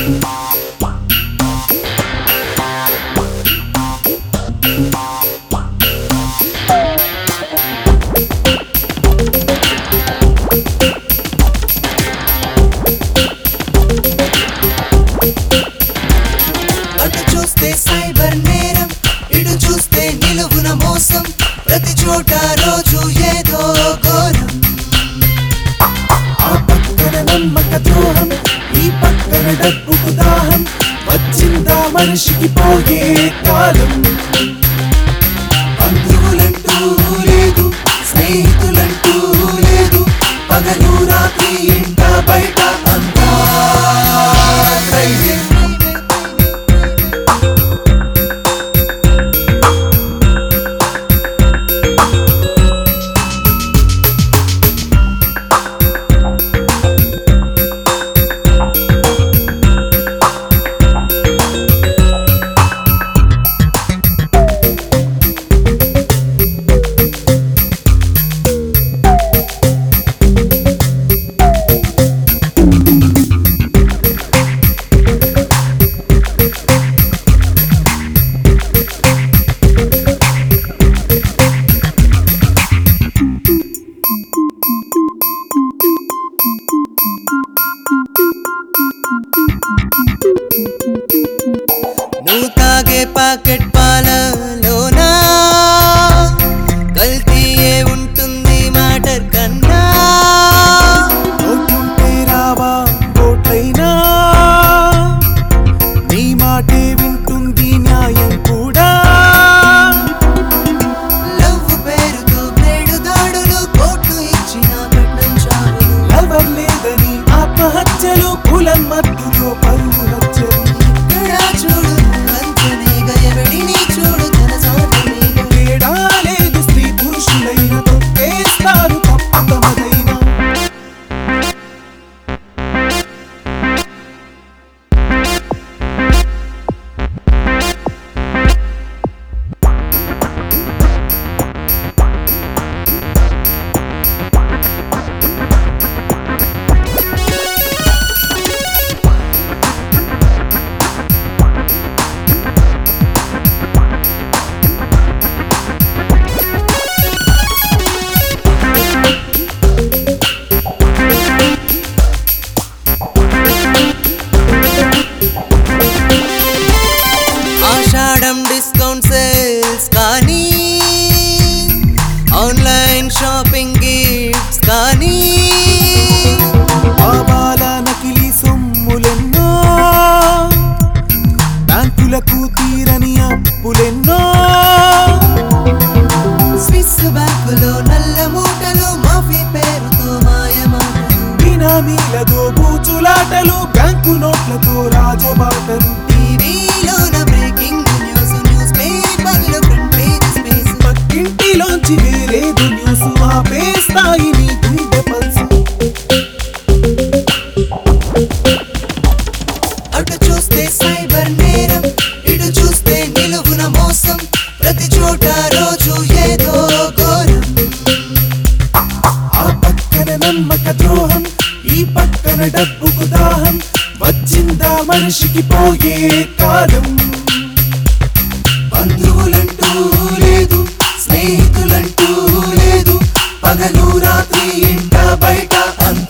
అటు చూస్తే సైబర్ నేరం ఇటు చూస్తే నిలువున మోసం ప్రతి చోట రోజు ఏదో ఘోరం ఆ పక్కన నమ్మక ద్రోహం ఈ పక్కన డబ్బుకు దాహం వచ్చిందా మనిషికి పోయే కాలం బంధువులంటూ లేదు స్నేహితులంటూ లేదు పగలు రాత్రి ఇంట బయట అంతా ప్రైవేట్. నువ్వు తాగే పాకెట్ పాలలోనా కల్తీ ఏ ఉంటుంది మాటర్ కన్నా ఓట్లుంటే రావా ఓట్లైనా నీ మాటే వింటుంది న్యాయం కూడా లవ్ పేరుతో బ్లేడు దాడులు కోట్లు ఇచ్చిన పెట్టం చావులు ఎవరు లేదని ఆత్మహత్యలు కులం మత్తులో పరువు హత్యలు ఇక్కడ చూడు వంచనే గయబడిని చూడు తన సాధనేగా తేడా లేదు స్త్రీ పురుషులైన తొక్కేస్తారు తప్పు తమదైనా ఆషాఢం డిస్కౌంట్ సేల్స్ కానీ ఆన్లైన్ షాపింగ్ గిఫ్ట్స్ కానీ ఆవాల నకిలీ సొమ్ములెన్నో బ్యాంకులకు తీరని అప్పులెన్నో స్విస్ బ్యాంకులో నల్ల మూటలు మాఫీ పేరుతో మాయమాటలు బినామీలతో బూచులాటలు బ్యాంకు నోట్లతో రాజబాటలు టీవీలోన బ్రేకింగ్ న్యూస్ న్యూస్ పేపర్లో ఫ్రంట్ పేజ్ స్పేస్ పక్కింటిలోంచి వేరేదు న్యూస్ ఆపేస్తాయి నీ గుండె పల్సు అటు చూస్తే సైబర్ నేరం ఇటు చూస్తే నిలువున మోసం ప్రతి చోట రోజు ఏదో ఘోరం ఆ పక్కన నమ్మక ద్రోహం ఈ పక్కన డబ్బుకు దాహం వచ్చిందా మనిషికి పోయే కాలం బంధువులంటూ లేదు స్నేహితులంటూ లేదు పగలు రాత్రి ఇంట బయట అంతా